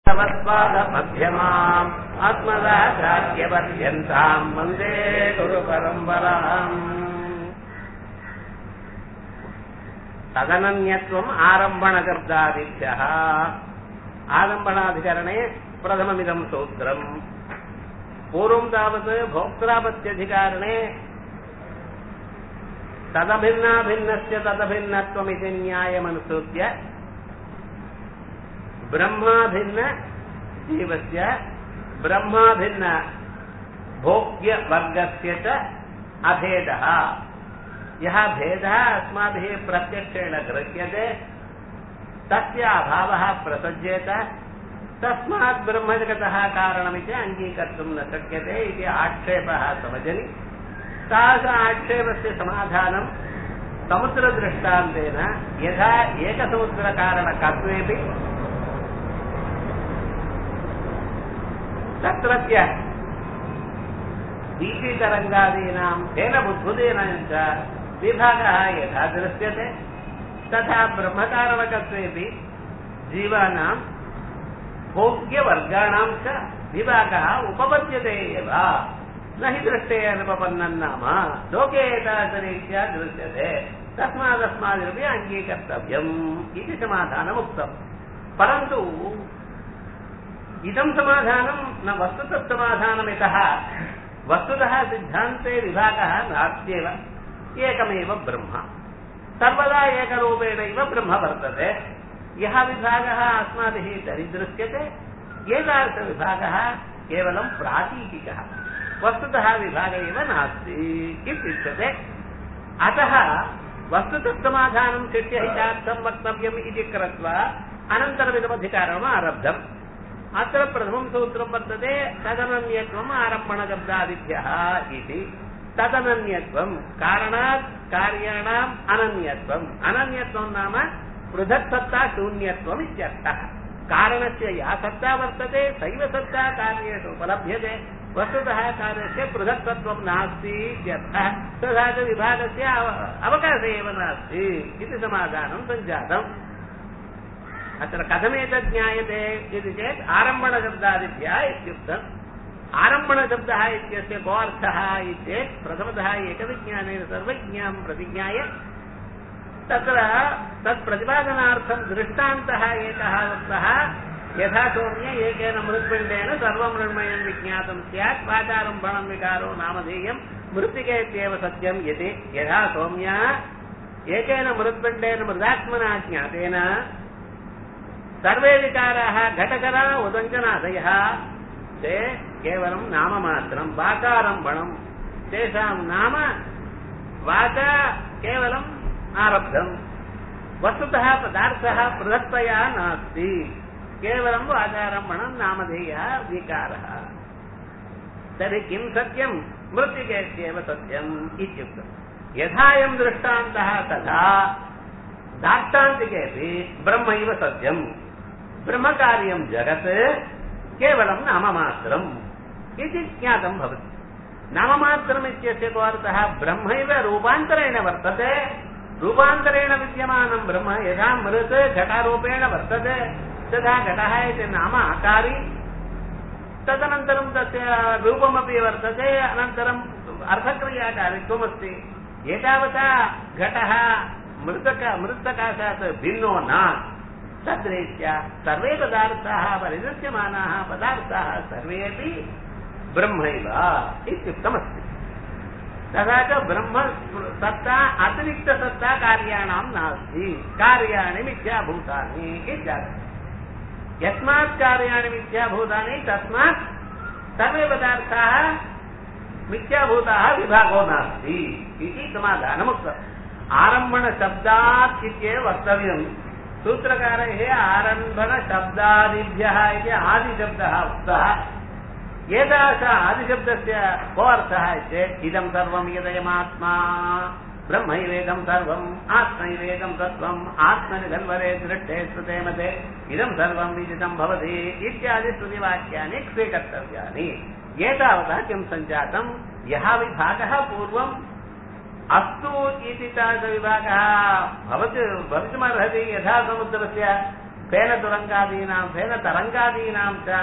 भगवत्पादमध्यमाम् आत्मदाचार्यपर्यन्ताम् वन्दे गुरुपरम्पराम् तदनन्यत्वम् आरम्भणगर्दादिभ्यः आरम्भणाधिकरणे प्रथममिदम् सूत्रम् पूर्वम् तावत् भोक्त्रापत्यधिकारणे तदभिन्नाभिन्नस्य तदभिन्नत्वमिति न्यायमनुसृत्य ब्रह्माभिन्न जीवस्य ब्रह्माभिन्न भोग्यवर्गस्य च अभेदः यः भेदः अस्माभिः प्रत्यक्षेण गृह्यते तस्य अभावः प्रसज्येत तस्मात् ब्रह्मजगतः कारणमिति अङ्गीकर्तुं न शक्यते इति आक्षेपः समजनि तादृश आक्षेपस्य समाधानं समुद्रदृष्टान्तेन यथा एकसमुद्रकारणकत्वेपि तत्रत्य बीजीतरङ्गादीनां तेन बुद्बुदेन च विभागः यथा दृश्यते तथा ब्रह्मकारणकत्वेपि जीवानां भोग्यवर्गाणां च विभागः उपपद्यते एव न हि दृष्टे अनुपपन्नं नाम लोके एतादृशरीत्या दृश्यते तस्मादस्मादिरपि अङ्गीकर्तव्यम् इति समाधानमुक्तम् परन्तु इदं समाधानं न वस्तुतः समाधानं यतः वस्तुतः सिद्धान्ते विभागः नास्त्येव एकमेव ब्रह्म सर्वदा एकरूपेणैव ब्रह्म वर्तते यः विभागः अस्माभिः दरिदृश्यते एतादृशविभागः केवलं प्रातीकिकः वस्तुतः विभाग एव नास्ति इत्युच्यते अतः वस्तुतः समाधानं शिष्यहितार्थं वक्तव्यम् इति कृत्वा अनन्तरमिदमधिकारम् आरब्धम् अत्र प्रथमं सूत्रं वर्तते तदनन्यत्वम् आरम्भणशब्दादिभ्यः इति तदनन्यत्वं कारणात् कार्याणाम् अनन्यत्वम् अनन्यत्वं नाम पृथक् सत्ता शून्यत्वम् इत्यर्थः कारणस्य या सत्ता वर्तते सैव सत्ता कार्येषु उपलभ्यते वस्तुतः कार्यस्य पृथक्तत्वं नास्ति इत्यर्थः तथा च विभागस्य अवकाशः एव नास्ति इति समाधानं सञ्जातम् अत्र कथमेतत् ज्ञायते इति चेत् आरम्भणशब्दादिभ्यः इत्युक्तम् आरम्भणशब्दः इत्यस्य को अर्थः इत्येत् प्रथमतः एकविज्ञानेन सर्वज्ञां प्रतिज्ञाय तत्र तत् प्रतिपादनार्थं दृष्टान्तः एकः उक्तः यथा सौम्य एकेन मृत्पिण्डेन सर्वं मृण्मयं विज्ञातं स्यात् वाचारम्भणं विकारो नामधेयं मृत्तिकेत्येव सत्यं यति यथा सौम्य एकेन मृत्पिण्डेन मृदात्मना ज्ञातेन सर्वे विकाराः घटकरा उदञ्जनादयः ते केवलं नाममात्रं वाचारम्भणं तेषां नाम वाचा केवलम् आरब्धम् वस्तुतः पदार्थः पृथक्तया नास्ति केवलं वाचारम्भणं नामधेयः विकारः तर्हि किं सत्यं मृत्तिकेत्येव सत्यम् इत्युक्तम् यथायं दृष्टान्तः तथा दाष्टान्तिकेपि ब्रह्मैव सत्यम् ब्रह्मकार्यं जगत् केवलं नाममात्रम् इति ज्ञातं भवति नाममात्रम् इत्यस्य को अर्थः ब्रह्मैव रूपान्तरेण वर्तते रूपान्तरेण विद्यमानं ब्रह्म यथा मृत् घटारूपेण वर्तते तथा घटः इति नाम आकारी तदनन्तरं तस्य रूपमपि वर्तते अनन्तरम् अर्थक्रियाकारित्वमस्ति एतावता घटः मृतक मृत्तकाशात् भिन्नो न तद्रीत्या सर्वे पदार्थाः परिदृश्यमानाः पदार्थाः सर्वेपि ब्रह्मैव इत्युक्तमस्ति तथा च ब्रह्म सत्ता अतिरिक्तसत्ता कार्याणां नास्ति कार्याणि मिथ्याभूतानि इत्यादि यस्मात् कार्याणि मिथ्याभूतानि तस्मात् सर्वे पदार्थाः मिथ्याभूताः विभागो नास्ति इति समाधानमुक्तम् आरम्भणशब्दात् इत्येव वक्तव्यम् सूत्रकारैः आरम्भणशब्दादिभ्यः इति आदिशब्दः उक्तः एतादृश आदिशब्दस्य को अर्थः चेत् इदं सर्वं यदयमात्मा ब्रह्मैवेदं सर्वम् आत्मैवेदं तत्त्वम् आत्मनि धन्वरे दृष्टे श्रुते मते इदं सर्वं विदितं भवति इत्यादि श्रुतिवाक्यानि स्वीकर्तव्यानि एतावता किं सञ्जातं यः विभागः पूर्वम् अस्तु इति तादृशविभागः भवति भवितुमर्हति यथा समुद्रस्य फेन तुरङ्गादीनाम् फेन तरङ्गादीनाम् च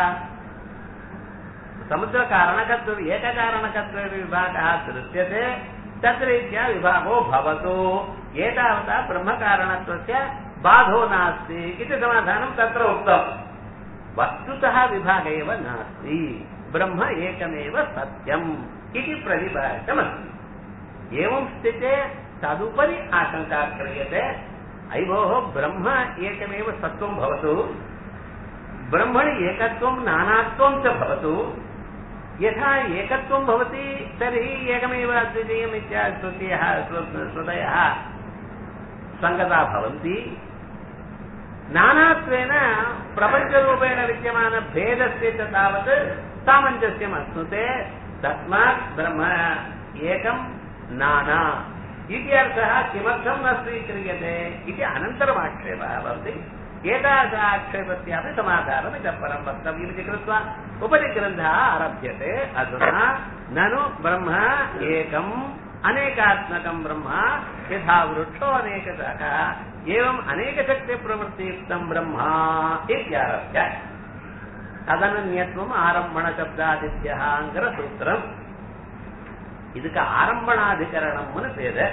समुद्रकारणकत्व एककारणकत्वे विभागः दृश्यते तद्रीत्या विभागो भवतु एतावता ब्रह्मकारणत्वस्य बाधो नास्ति इति समाधानं तत्र उक्तम् वस्तुतः विभाग एव नास्ति ब्रह्म एकमेव सत्यम् इति प्रतिपादितमस्ति एवं स्थिते तदुपरि आशङ्का क्रियते अयि भोः ब्रह्म एकमेव सत्त्वं भवतु ब्रह्मणि एकत्वं नानात्वं च भवतु यथा एकत्वं भवति तर्हि एकमेव अद्वितीयम् इत्यादि श्रुतयः श्रुतयः सङ्गता भवन्ति नानात्वेन प्रपञ्चरूपेण विद्यमानभेदस्य च तावत् सामञ्जस्यम् अश्नुते तस्मात् ब्रह्म एकं नाना इति अर्थः किमर्थं न स्वीक्रियते इति अनन्तरम् आक्षेपः भवति एतादृश आक्षेपस्यापि समाधानम् इतः परं वक्तव्यमिति कृत्वा उपरिग्रन्थः आरभ्यते अधुना ननु ब्रह्म एकम् अनेकात्मकं ब्रह्म यथा वृक्षो अनेकशाखः एवम् अनेकशक्तिप्रवृत्तियुक्तं ब्रह्मा इत्यारभ्य ததனன்யத்துவம் ஆரம்பண சப்தாதித்யங்கிற சூத்திரம் இதுக்கு ஆரம்பணாதிகரணம்னு பேரு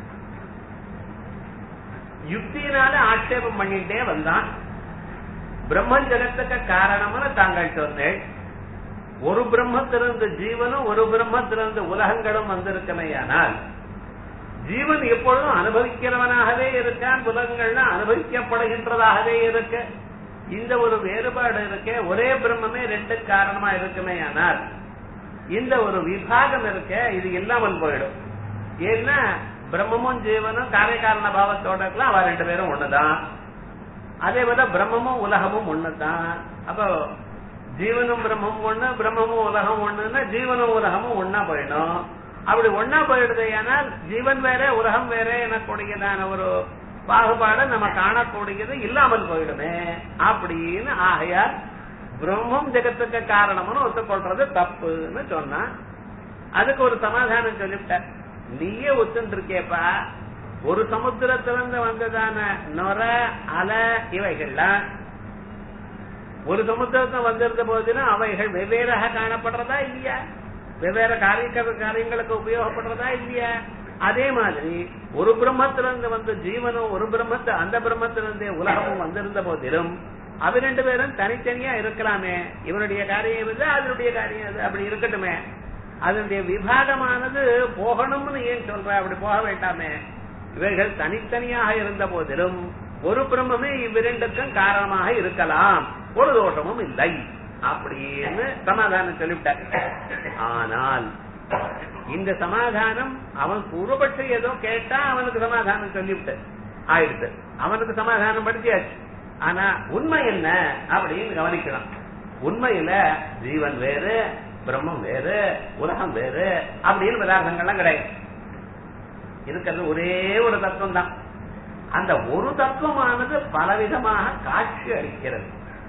யுக்தியினால ஆட்சேபம் பண்ணிட்டே வந்தான் பிரம்மன் ஜெகத்துக்கு காரணம்னு தாங்கள் சொன்னேன் ஒரு பிரம்மத்திலிருந்து ஜீவனும் ஒரு பிரம்மத்திலிருந்து உலகங்களும் வந்திருக்கமையானால் ஜீவன் எப்பொழுதும் அனுபவிக்கிறவனாகவே இருக்கான் உலகங்கள்ல அனுபவிக்கப்படுகின்றதாகவே இருக்கு இந்த ஒரு வேறுபாடு இருக்க ஒரே பிரம்மமே ரெண்டு காரணமா இருக்குமே ஆனால் இந்த ஒரு விபாகம் இருக்க இது இல்லாமல் போயிடும் ஏன்னா பிரம்மமும் ஜீவனும் காரியகாரண பாவத்தோட இருக்கலாம் அவ ரெண்டு பேரும் ஒண்ணுதான் அதே போல பிரம்மமும் உலகமும் ஒண்ணுதான் அப்போ ஜீவனும் பிரம்மமும் ஒண்ணு பிரம்மமும் உலகம் ஒண்ணுன்னா ஜீவனும் உலகமும் ஒன்னா போயிடும் அப்படி ஒன்னா போயிடுது ஏனால் ஜீவன் வேற உலகம் வேற எனக்கூடியதான ஒரு பாகுபாடு நம்ம காணக்கூடியது இல்லாமல் போயிடுமே அப்படின்னு ஆகையால் பிரம்மம் ஜெகத்துக்கு காரணம்னு ஒத்துக்கொள்றது தப்புன்னு சொன்னா அதுக்கு ஒரு சமாதானம் சொல்லிவிட்ட நீயே ஒத்துன்னு இருக்கேப்பா ஒரு சமுத்திரத்திலிருந்து வந்ததான நொர அலை இவைகள்லாம் ஒரு சமுத்திரத்துல வந்திருந்த போதிலும் அவைகள் வெவ்வேறாக காணப்படுறதா இல்லையா வெவ்வேறு காரிய காரியங்களுக்கு உபயோகப்படுறதா இல்லையா அதே மாதிரி ஒரு பிரம்மத்திலிருந்து வந்த ஜீவனும் ஒரு பிரம்மத்தை அந்த பிரம்மத்திலிருந்தே உலகமும் வந்திருந்த போதிலும் அவ ரெண்டு பேரும் தனித்தனியா இருக்கலாமே இவனுடைய காரியம் இது அதனுடைய காரியம் இது அப்படி இருக்கட்டுமே அதனுடைய விபாகமானது போகணும்னு ஏன் சொல்ற அப்படி போக வேண்டாமே இவைகள் தனித்தனியாக இருந்த போதிலும் ஒரு பிரம்மமே இவ்விரண்டுக்கும் காரணமாக இருக்கலாம் ஒரு தோஷமும் இல்லை அப்படின்னு சமாதானம் சொல்லிவிட்டார் ஆனால் இந்த சமாதானம் அவன் பூர்வபட்சம் ஏதோ கேட்டா அவனுக்கு சமாதானம் சொல்லிவிட்டு ஆயிடுச்சு அவனுக்கு சமாதானம் படிச்சாச்சு ஆனா உண்மை என்ன அப்படின்னு கவனிக்கலாம் உண்மையில ஜீவன் வேறு பிரம்மம் வேறு உலகம் வேறு அப்படின்னு பதார்த்தங்கள்லாம் கிடையாது இருக்கிறது ஒரே ஒரு தத்துவம் தான் அந்த ஒரு தத்துவமானது பலவிதமாக காட்சி அளிக்கிறது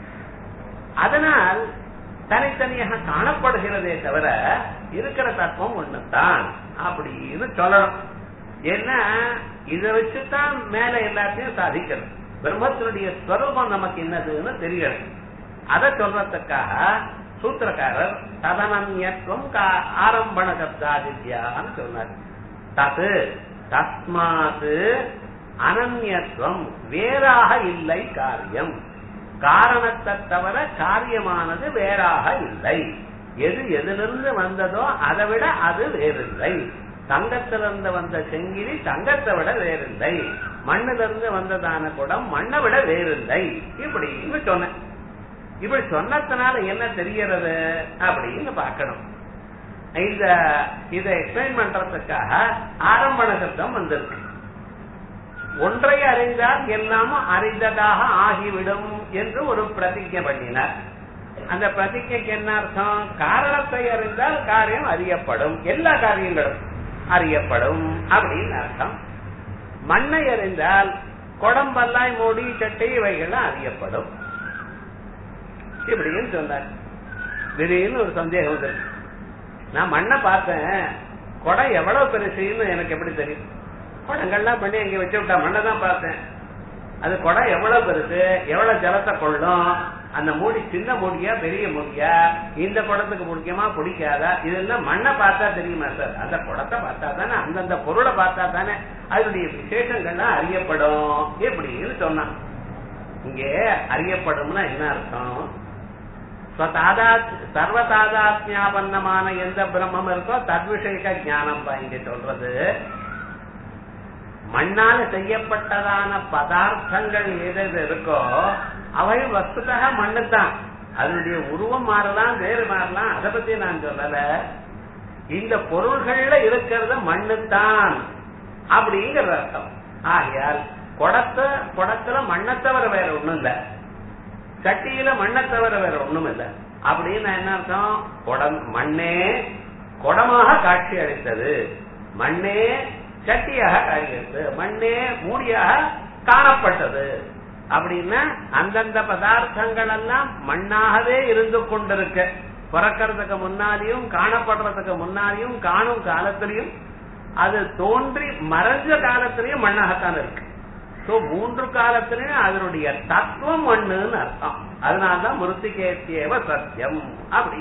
அதனால் தனித்தனியாக காணப்படுகிறதே தவிர இருக்கிற தத்துவம் ஒண்ணுதான் அப்படின்னு சொல்லணும் ஏன்னா இதை வச்சுதான் மேல எல்லாத்தையும் சாதிக்கிறது பிரம்மத்தினுடைய ஸ்வரூபம் நமக்கு என்னதுன்னு தெரியணும் அதை சொல்றதுக்காக சூத்திரக்காரர் ததனன்யத்துவம் ஆரம்பண சப்தாதித்யான்னு சொன்னார் தது தஸ்மாத்து அனன்யத்துவம் வேறாக இல்லை காரியம் காரணத்தை தவிர காரியமானது வேறாக இல்லை எது எதிலிருந்து வந்ததோ அதை விட அது வேறில்லை தங்கத்திலிருந்து வந்த செங்கிலி தங்கத்தை விட வேறில்லை மண்ணிலிருந்து வந்ததான குடம் மண்ணை விட வேறில்லை இப்படின்னு சொன்னேன் இப்படி சொன்னதுனால என்ன தெரியறது அப்படின்னு பார்க்கணும் இந்த இதை எக்ஸ்பிளைன் பண்றதுக்காக ஆரம்பண சப்தம் வந்திருக்கு ஒன்றை அறிந்தால் எல்லாமும் அறிந்ததாக ஆகிவிடும் என்று ஒரு பிரதிஜை பண்ணினார் அந்த பிரதிஜைக்கு என்ன அர்த்தம் காரணத்தை அறிந்தால் காரியம் அறியப்படும் எல்லா காரியங்களும் அறியப்படும் அப்படின்னு அர்த்தம் மண்ணை அறிந்தால் குடம்பல்லாய் மூடி சட்டை இவைகள்லாம் அறியப்படும் இப்படின்னு சொன்னார் திடீர்னு ஒரு சந்தேகம் வந்துருக்கு நான் மண்ணை பார்த்தேன் குடம் எவ்வளவு பெருசுன்னு எனக்கு எப்படி தெரியும் குடங்கள்லாம் பண்ணி அங்க வச்சு விட்டா மண்ணை தான் பார்த்தேன் அது குடம் எவ்வளவு பெருசு எவ்வளவு ஜலத்தை கொள்ளும் அந்த மூடி சின்ன மூடியா பெரிய மூடியா இந்த குடத்துக்கு பிடிக்குமா பிடிக்காதா இதெல்லாம் மண்ணை பார்த்தா தெரியுமா சார் அந்த குடத்தை பார்த்தா தானே அந்தந்த பொருளை பார்த்தா தானே அதனுடைய விசேஷங்கள்லாம் அறியப்படும் எப்படின்னு சொன்னான் இங்கே அறியப்படும்னா என்ன அர்த்தம் சர்வதாதாத்மியாபன்னமான எந்த பிரம்மம் இருக்கோ தத்விஷயக ஞானம் இங்க சொல்றது மண்ணால செய்யப்பட்டதான பதார்த்தங்கள் எது எது இருக்கோ அவை வஸ்துதாக மண்ணு தான் அதனுடைய உருவம் மாறலாம் வேறு மாறலாம் அதை பத்தி நான் சொல்லல இந்த பொருள்கள்ல இருக்கிறது மண்ணு தான் அப்படிங்கிற அர்த்தம் ஆகையால் குடத்தை குடத்துல மண்ணை தவிர வேற ஒண்ணும் இல்ல சட்டியில மண்ணை தவிர வேற ஒண்ணும் இல்ல அப்படின்னு என்ன அர்த்தம் குடம் மண்ணே குடமாக காட்சி அளித்தது மண்ணே சட்டியாக காட்சி அளித்தது மண்ணே மூடியாக காணப்பட்டது அப்படின்னா அந்தந்த பதார்த்தங்கள் எல்லாம் மண்ணாகவே இருந்து கொண்டிருக்க பிறக்கிறதுக்கு முன்னாடியும் காணப்படுறதுக்கு முன்னாடியும் காணும் காலத்திலையும் அது தோன்றி மறைஞ்ச காலத்திலையும் மண்ணாகத்தான் இருக்கு சோ மூன்று காலத்திலையும் அதனுடைய தத்துவம் மண்ணுன்னு அர்த்தம் அதனால்தான் மிருத்திகேத்தியவ சத்தியம் அப்படி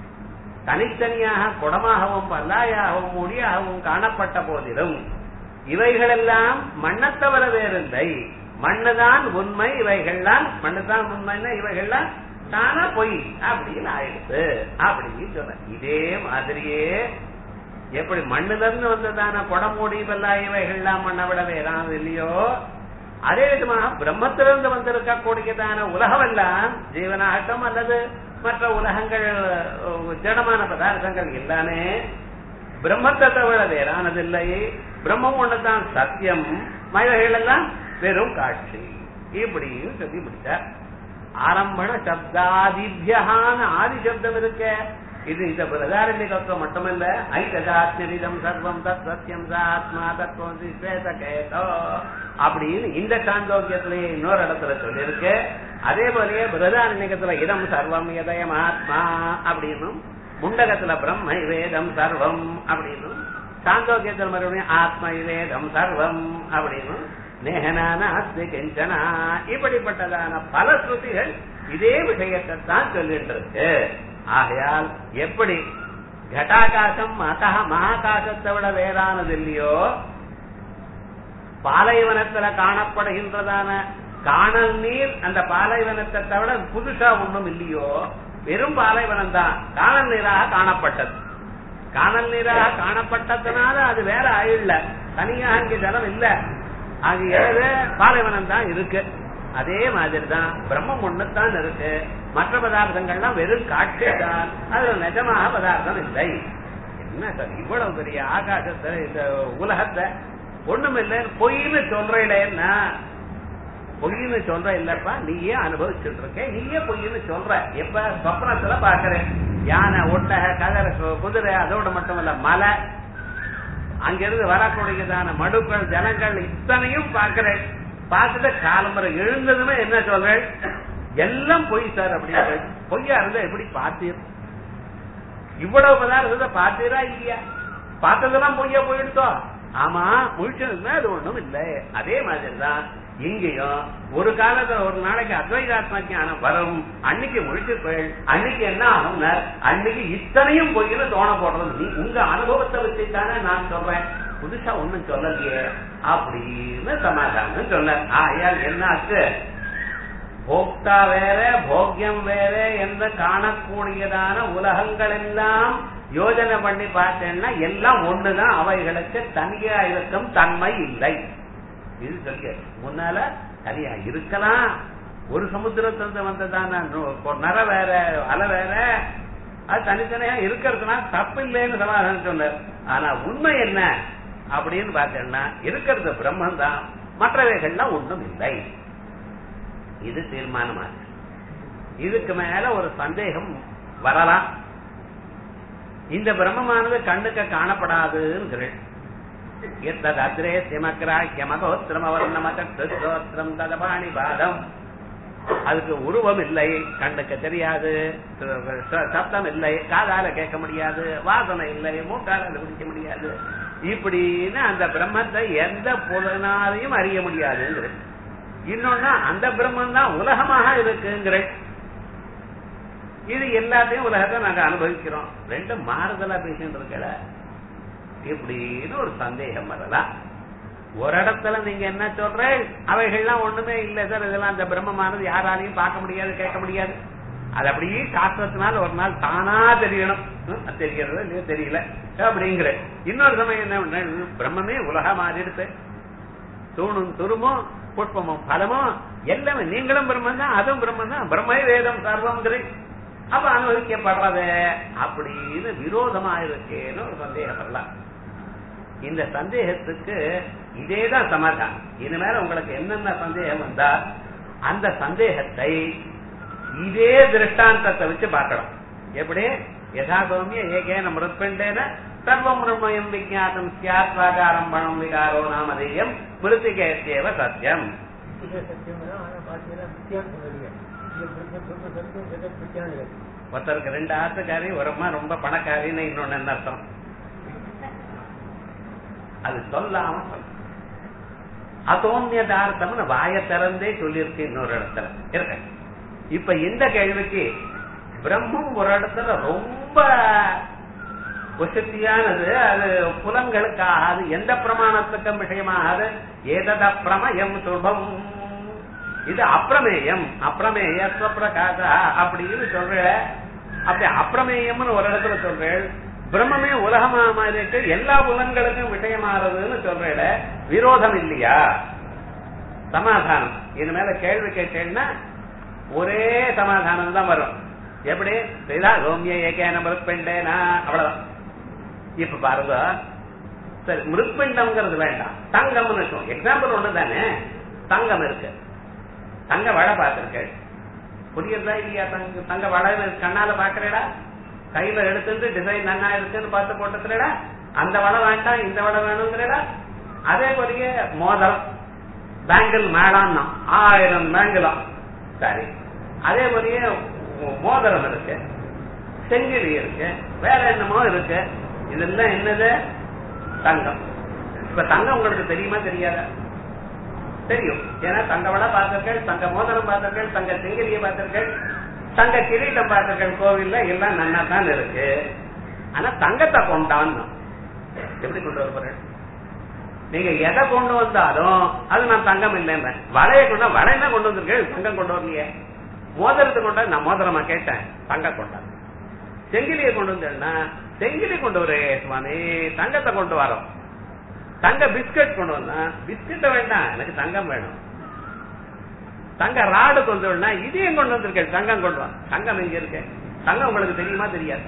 தனித்தனியாக குடமாகவும் பல்லாயாகவும் முடியாகவும் காணப்பட்ட போதிலும் இவைகளெல்லாம் மண்ணத்தவர வேறில்லை மண்ணுதான் உண்மை இவைகள்லாம் மண்ணுதான் உண்மைன்னா இவைகள்லாம் தானா பொய் அப்படின்னு ஆயிடுச்சு அப்படின்னு சொல்ற இதே மாதிரியே எப்படி மண்ணுல இருந்து வந்ததான குடமூடி பல்லா இவைகள்லாம் மண்ணை விட வேறாம் இல்லையோ அதே விதமாக பிரம்மத்திலிருந்து வந்திருக்கக்கூடியதான உலகமெல்லாம் ஜீவனாகட்டும் அல்லது மற்ற உலகங்கள் ஜடமான பதார்த்தங்கள் எல்லாமே பிரம்மத்தை தவிர வேறானதில்லை பிரம்மம் ஒண்ணுதான் சத்தியம் மழைகள் எல்லாம் வெறும் காட்சி இப்படின்னு சொல்லி முடிச்சார் ஆரம்பண சப்தாதிபியகான ஆதி சப்தம் இருக்க இது இந்த பிரதாரண்யகத்துவம் மட்டுமல்ல ஐததாத்மிதம் சர்வம் தத் சத்தியம் ஆத்மா தத்துவம் ஸ்வேதகேதோ அப்படின்னு இந்த சாந்தோக்கியத்திலேயே இன்னொரு இடத்துல சொல்லியிருக்கு அதே போலயே பிரதாரண்யகத்துல இதம் சர்வம் இதயம் ஆத்மா அப்படின்னும் முண்டகத்துல பிரம்ம வேதம் சர்வம் அப்படின்னும் சாந்தோக்கியத்தில் மறுபடியும் ஆத்ம வேதம் சர்வம் அப்படின்னும் நேகனான அஸ்தி கெஞ்சனா இப்படிப்பட்டதான பல ஸ்ருதிகள் இதே விஷயத்தை தான் சொல்லிட்டு இருக்கு ஆகையால் எப்படி கட்டாகாசம் மகா மகாகாசத்தை விட வேறானது இல்லையோ பாலைவனத்துல காணப்படுகின்றதான காணல் நீர் அந்த பாலைவனத்தை தவிர புதுசா ஒண்ணும் இல்லையோ வெறும் பாலைவனம் தான் காணல் நீராக காணப்பட்டது காணல் நீராக காணப்பட்டதுனால அது வேற ஆயிடல தனியாக இங்க ஜலம் இல்ல அங்க ஏது பாலைவனம் தான் இருக்கு அதே மாதிரி தான் பிரம்மம் ஒண்ணுத்தான் இருக்கு மற்ற பதார்த்தங்கள்லாம் வெறும் காட்சி தான் அதுல நிஜமாக பதார்த்தம் இல்லை என்ன சார் இவ்வளவு பெரிய ஆகாசத்தை இந்த உலகத்தை ஒண்ணும் இல்லை பொய்னு சொல்றேன்னா பொய்னு சொல்ற இல்லப்பா நீயே அனுபவிச்சுட்டு இருக்க நீயே பொய்னு சொல்ற எப்ப சொப்னத்துல பாக்குறேன் யானை ஒட்டக கதற குதிரை அதோட மட்டுமல்ல மலை அங்கிருந்து வரக்கூடியதான மடுக்கள் ஜனங்கள் இத்தனையும் பாக்குறேன் பார்த்துட்டு காலம்பரை எழுந்ததுமே என்ன சொல்றேன் எல்லாம் பொய் சார் அப்படின்னு பொய்யா இருந்தா எப்படி பார்த்தீர் இவ்வளவு பதார்த்தத்தை பார்த்தீரா இல்லையா பார்த்ததெல்லாம் பொய்யா போயிடுதோ ஆமா முழிச்சதுமே அது ஒண்ணும் இல்லை அதே மாதிரிதான் இங்கேயும் ஒரு காலத்துல ஒரு நாளைக்கு அத்வைதாத்ம ஞானம் வரும் அன்னைக்கு முழிச்சிருப்பேன் அன்னைக்கு என்ன ஆகும் அன்னைக்கு இத்தனையும் பொய்னு தோண போடுறது நீ உங்க அனுபவத்தை வச்சுதானே நான் சொல்றேன் புதுசா ஒண்ணும் சொல்லலையே அப்படின்னு சமாதானம் சொன்ன ஆயால் என்னாச்சு போக்தா வேற போக்கியம் வேற என்று காணக்கூடியதான உலகங்கள் எல்லாம் யோஜனை பண்ணி பார்த்தேன்னா எல்லாம் ஒண்ணுதான் அவைகளுக்கு தனியா இருக்கும் தன்மை இல்லை இது சொல்லிய முன்னால தனியா இருக்கலாம் ஒரு சமுத்திரத்திலிருந்து வந்ததான நர வேற அலை வேற அது தனித்தனியா இருக்கிறதுனா தப்பு இல்லைன்னு சமாதானம் சொன்னார் ஆனா உண்மை என்ன அப்படின்னு பார்த்தேன்னா இருக்கிறது பிரம்மன் தான் மற்றவைகள்லாம் ஒன்றும் இல்லை இது தீர்மானமாக இதுக்கு மேல ஒரு சந்தேகம் வரலாம் இந்த பிரம்மமானது கண்ணுக்கு காணப்படாதுன்னு எத்ததத்ரே சிமக்ராக்கியமகோத்திரம் அவர்ணமதோத்திரம் ததபாணி பாதம் அதுக்கு உருவம் இல்லை கண்ணுக்கு தெரியாது சப்தம் இல்லை காதால கேட்க முடியாது வாசனை இல்லை மூக்கால குடிக்க முடியாது இப்படின்னு அந்த பிரம்மத்தை எந்த புலனாலையும் அறிய முடியாதுங்கிறது இன்னொன்னு அந்த பிரம்மன் தான் உலகமாக இருக்குங்கிற இது எல்லாத்தையும் உலகத்தை நாங்க அனுபவிக்கிறோம் ரெண்டும் மாறுதலா பேசிட்டு இருக்கல இப்படின்னு ஒரு சந்தேகம் வரலாம் ஒரு இடத்துல நீங்க என்ன சொல்ற அவைகள்லாம் ஒண்ணுமே இல்ல சார் இதெல்லாம் அந்த பிரம்மமானது யாராலையும் பார்க்க முடியாது கேட்க முடியாது அது அப்படியே சாஸ்திரத்தினால ஒரு நாள் தானா தெரியணும் ஹம், அது தெரியறது இல்லையோ தெரியல அப்படிங்கிற இன்னொரு சமயம் என்ன பண்ண, பிரம்மமே உலக மாறிடுது தூணும் துருமும் புஷ்பமும் பலமும் எல்லாமே நீங்களும் பிரம்மன் தான் அதுவும் பிரம்மன் தான் பிரம்மை வேதம் சர்வம் அப்ப அனுபவிக்கப்படுறது அப்படின்னு விரோதமா இருக்கேன்னு ஒரு சந்தேகம் வரலாம் இந்த சந்தேகத்துக்கு இதேதான் சமாதானம் இனிமேல உங்களுக்கு என்னென்ன சந்தேகம் வந்தா அந்த சந்தேகத்தை இதே திருஷ்டாந்தத்தை வச்சு பார்க்கணும் எப்படி யதாகோமிய ஏகேன மிருத்பண்டேன சர்வம் பிரம்மயம் விஜாத்தம் சியாத் வாகாரம்பணம் விகாரோ நாமதேயம் மிருத்திகேத்தேவ சத்தியம் இது சத்தியம் தான் ஆனா பாத்தீங்கன்னா வித்தியாசம் வெளியே இது பிரம்ம பிரம்ம சத்தியம் ஜெகத் வித்தியாசம் இருக்கு ஒருத்தருக்கு ரெண்டு ஆத்துக்காரி ஒரு அம்மா ரொம்ப பணக்காரின்னு இன்னொன்னு என்ன அர்த்தம் அது சொல்லாம சொல்ல அதோன்யதார்த்தம்னு வாய திறந்தே சொல்லியிருக்கு இன்னொரு இடத்துல இருக்க இப்ப இந்த கேள்விக்கு பிரம்மம் ஒரு இடத்துல ரொம்ப வசதியானது அது புலங்களுக்கு ஆகாது எந்த பிரமாணத்துக்கும் விஷயமாகாது ஏதத பிரமயம் சுபம் இது அப்பிரமேயம் அப்பிரமேயத்துவ பிரகாச அப்படின்னு சொல்ற அப்படி அப்பிரமேயம்னு ஒரு இடத்துல சொல்றேன் பிரம்மமே உலகமா இருக்கு எல்லா புலன்களுக்கும் விஷயமாறதுன்னு சொல்றேன் விரோதம் இல்லையா சமாதானம் இது மேல கேள்வி கேட்டேன்னா ஒரே சமாதானம் தான் வரும் எப்படி செய்தா ரோமிய ஏகேன மிருத்பண்டேனா அவ்வளவுதான் இப்ப பாருங்க சரி மிருத்பிண்டம்ங்கிறது வேண்டாம் தங்கம்னு இருக்கும் எக்ஸாம்பிள் ஒண்ணு தானே தங்கம் இருக்கு தங்க வடை பார்த்திருக்கேன் புரியுதா இல்லையா தங்க தங்க வடை கண்ணால பாக்குறேடா கையில எடுத்துட்டு டிசைன் நன்னா இருக்குன்னு பார்த்து போட்டுக்கிறேடா அந்த வடை வேண்டாம் இந்த வடை வேணுங்கிறடா அதே போலயே மோதிரம் பேங்கிள் மேடான்னா ஆயிரம் பேங்கிளாம் சரி அதே போலயே மோதிரம் இருக்கு செங்கிலி இருக்கு வேற என்னமோ இருக்கு இதெல்லாம் என்னது தங்கம் இப்ப தங்கம் உங்களுக்கு தெரியுமா தெரியாதா தெரியும் ஏன்னா தங்க வடை பார்த்திருக்கேன் தங்க மோதிரம் பார்த்திருக்கேன் தங்க செங்கிலியை பார்த்திருக்கேன் தங்க கிரீட்டம் பார்த்திருக்கேன் கோவில்ல எல்லாம் நன்னா தான் இருக்கு ஆனா தங்கத்தை கொண்டான்னு எப்படி கொண்டு வர போறேன் நீங்க எதை கொண்டு வந்தாலும் அது நான் தங்கம் இல்லைன்னு வளைய கொண்டா வளைய கொண்டு வந்திருக்கேன் தங்கம் கொண்டு வரலையே மோதிரத்தை கொண்டா நான் மோதிரமா கேட்டேன் தங்கம் கொண்டாந்து செங்கிலியை கொண்டு வந்தேன்னா செங்கிலி கொண்டு வரே சுவாமி தங்கத்தை கொண்டு வரோம் தங்க பிஸ்கட் கொண்டு வந்தா பிஸ்கட்ட வேண்டாம் எனக்கு தங்கம் வேணும் தங்க ராடு கொண்டு வரா இதையும் கொண்டு வந்திருக்கேன் தங்கம் கொண்டு வா தங்கம் எங்க இருக்கு தங்கம் உங்களுக்கு தெரியுமா தெரியாது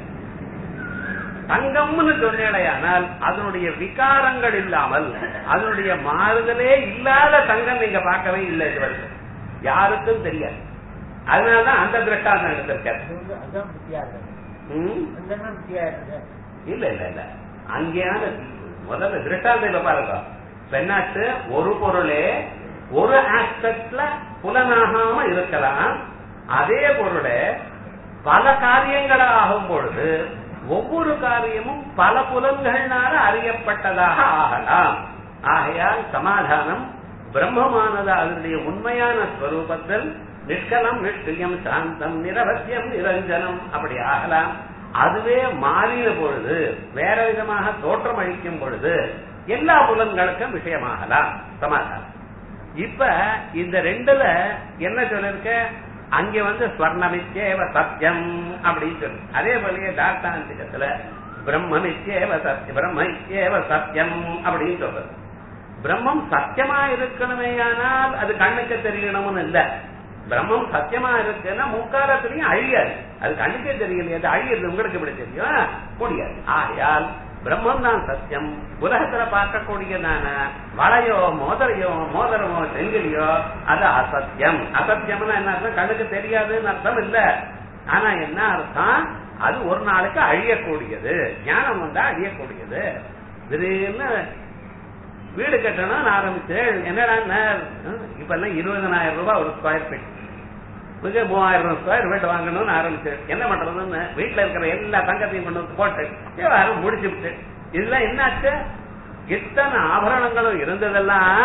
தங்கம்னு சொன்னேடையானால் அதனுடைய விகாரங்கள் இல்லாமல் அதனுடைய மாறுதலே இல்லாத தங்கம் நீங்க பார்க்கவே இல்லை இது வரைக்கும் யாருக்கும் தெரியாது அதனாலதான் அந்த திருஷ்டாந்தம் எடுத்திருக்காரு அது வந்து அதான் வித்தியாசம் ம்? அந்த தான் வித்தியாசம் இல்ல இல்ல இல்ல அங்கேயான முதல்ல திருஷ்டாந்தையில பாருங்க பெண்ணாட்டு ஒரு பொருளே ஒரு ஆஸ்பெக்ட்ல புலனாகாம இருக்கலாம் அதே பொருளே பல காரியங்கள் ஆகும் பொழுது ஒவ்வொரு காரியமும் பல புலன்கள்னால அறியப்பட்டதாக ஆகலாம் ஆகையால் சமாதானம் பிரம்மமானது அதனுடைய உண்மையான ஸ்வரூபத்தில் நிஷ்கலம் நிஷ்கிரியம் சாந்தம் நிரவசியம் நிரஞ்சனம் அப்படி ஆகலாம் அதுவே மாறின பொழுது வேற விதமாக தோற்றம் அளிக்கும் பொழுது எல்லா புலன்களுக்கும் விஷயமாகலாம் சமாதானம் இப்ப இந்த ரெண்டுல என்ன சொல்லிருக்க அங்க வந்து ஸ்வர்ணமிச்சேவ சத்தியம் அப்படின்னு சொல்லு அதே போலயே தார்த்தாந்திகத்துல பிரம்மமிச்சேவ சத்தியம் பிரம்மிச்சேவ சத்தியம் அப்படின்னு சொல்றது பிரம்மம் சத்தியமா இருக்கணுமேயானால் அது கண்ணுக்கு தெரியணும்னு இல்ல பிரம்மம் சத்தியமா இருக்குன்னா முக்காலத்திலையும் அழியாது அது கண்ணுக்கே தெரியலையே அது அழியது உங்களுக்கு எப்படி தெரியும் முடியாது ஆகையால் பிரம்மம் தான் சத்தியம் உலகத்துல பார்க்கக்கூடியதான வளையோ மோதரையோ மோதிரமோ செங்கிலியோ அது அசத்தியம் அசத்தியம்னா என்ன அர்த்தம் கண்ணுக்கு தெரியாதுன்னு அர்த்தம் இல்ல ஆனா என்ன அர்த்தம் அது ஒரு நாளுக்கு அழியக்கூடியது ஞானம் வந்தா அழியக்கூடியது திடீர்னு வீடு கட்டணும்னு ஆரம்பிச்சேன் என்னடா இப்ப எல்லாம் இருபதனாயிரம் ரூபாய் ஒரு ஸ்கொயர் ஃபீட் மிக மூவாயிரம் ஸ்கொயர் ஃபீட் வாங்கணும்னு ஆரம்பிச்சேன் என்ன பண்றதுன்னு வீட்டுல இருக்கிற எல்லா தங்கத்தையும் கொண்டு வந்து போட்டு விவகாரம் முடிச்சு விட்டு இதெல்லாம் என்னாச்சு இத்தனை ஆபரணங்களும் இருந்ததெல்லாம்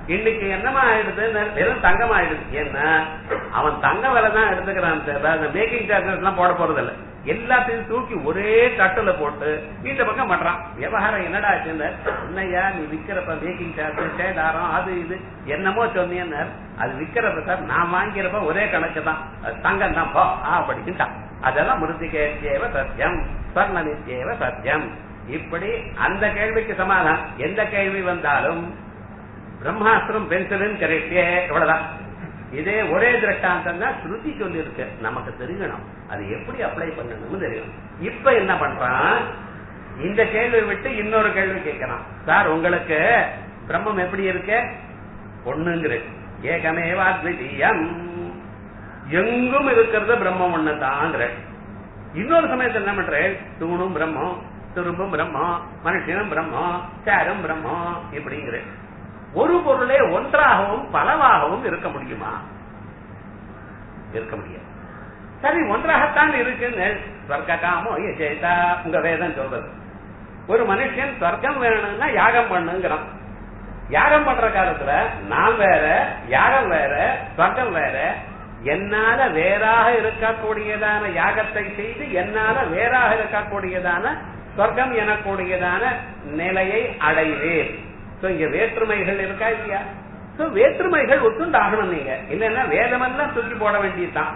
இன்னைக்கு என்னமா ஆயிடுது வெறும் தங்கம் ஆயிடுது ஏன்னா அவன் தங்க விலை தான் எடுத்துக்கிறான் சார் அந்த மேக்கிங் சார்ஜஸ் எல்லாம் போட போறது இல்ல எல்லாத்தையும் தூக்கி ஒரே தட்டுல போட்டு இந்த பக்கம் பண்றான் விவகாரம் என்னடா ஆச்சுன்னு என்னையா நீ விக்கிறப்ப மேக்கிங் சார்ஜ் சேதாரம் அது இது என்னமோ சொன்னீன்னு அது விக்கிறப்ப சார் நான் வாங்கிறப்ப ஒரே கணக்கு தான் அது தங்கம் தான் போ அப்படின்ட்டான் அதெல்லாம் மிருத்திகேத்தியேவ சத்தியம் ஸ்வர்ண நித்தியேவ சத்தியம் இப்படி அந்த கேள்விக்கு சமாதானம் எந்த கேள்வி வந்தாலும் பிரம்மாஸ்திரம் பென்சிலும் கரெக்டே இவ்வளவுதான் இதே ஒரே திருஷ்டாந்தம் தான் ஸ்ருதி சொல்லி இருக்கு நமக்கு தெரியணும் அது எப்படி அப்ளை பண்ணணும்னு தெரியும் இப்ப என்ன பண்றான் இந்த கேள்வி விட்டு இன்னொரு கேள்வி கேட்கறான் சார் உங்களுக்கு பிரம்மம் எப்படி இருக்கு ஒண்ணுங்கிற ஏகமேவாத்விதீயம் எங்கும் இருக்கிறது பிரம்மம் ஒண்ணுதாங்கிற இன்னொரு சமயத்தில் என்ன பண்றேன் தூணும் பிரம்மம் துரும்பும் பிரம்மம் மனுஷனும் பிரம்மம் சேரும் பிரம்மம் இப்படிங்கிற ஒரு பொருளே ஒன்றாகவும் பலவாகவும் இருக்க முடியுமா இருக்க முடியாது சரி ஒன்றாகத்தான் இருக்குன்னு சொர்க்க காமோ ஜெயதா உங்க வேதம் சொல்றது ஒரு மனுஷன் சொர்க்கம் வேணும்னா யாகம் பண்ணுங்கிறான் யாகம் பண்ற காலத்துல நான் வேற யாகம் வேற சொர்க்கம் வேற என்னால வேறாக இருக்கக்கூடியதான யாகத்தை செய்து என்னால வேறாக இருக்கக்கூடியதான சொர்க்கம் எனக்கூடியதான நிலையை அடைவேன் சோ இங்க வேற்றுமைகள் இருக்கா இல்லையா சோ வேற்றுமைகள் ஒத்துண்டாகணும் நீங்க இல்லைன்னா வேதமெல்லாம் தூக்கி போட வேண்டியதுதான்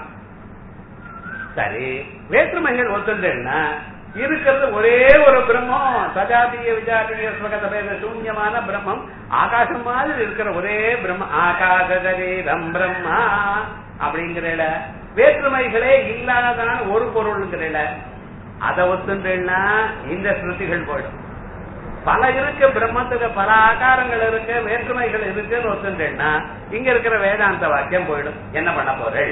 சரி வேற்றுமைகள் ஒத்துண்டேன்னா இருக்கிறது ஒரே ஒரு பிரம்மம் சஜாத்திய விஜாத்திய ஸ்வகத பேத சூன்யமான பிரம்மம் ஆகாசம் மாதிரி இருக்கிற ஒரே பிரம்ம ஆகாச சரீரம் பிரம்மா அப்படிங்கிற வேற்றுமைகளே இல்லாததான ஒரு பொருள்ங்கிற அதை ஒத்துண்டேன்னா இந்த ஸ்ருதிகள் போயிடும் பல இருக்கு பிரம்மத்துக்கு பல ஆகாரங்கள் இருக்கு வேற்றுமைகள் இருக்குன்னு ஒத்துட்டேன்னா இங்க இருக்கிற வேதாந்த வாக்கியம் போயிடும் என்ன பண்ண போறேன்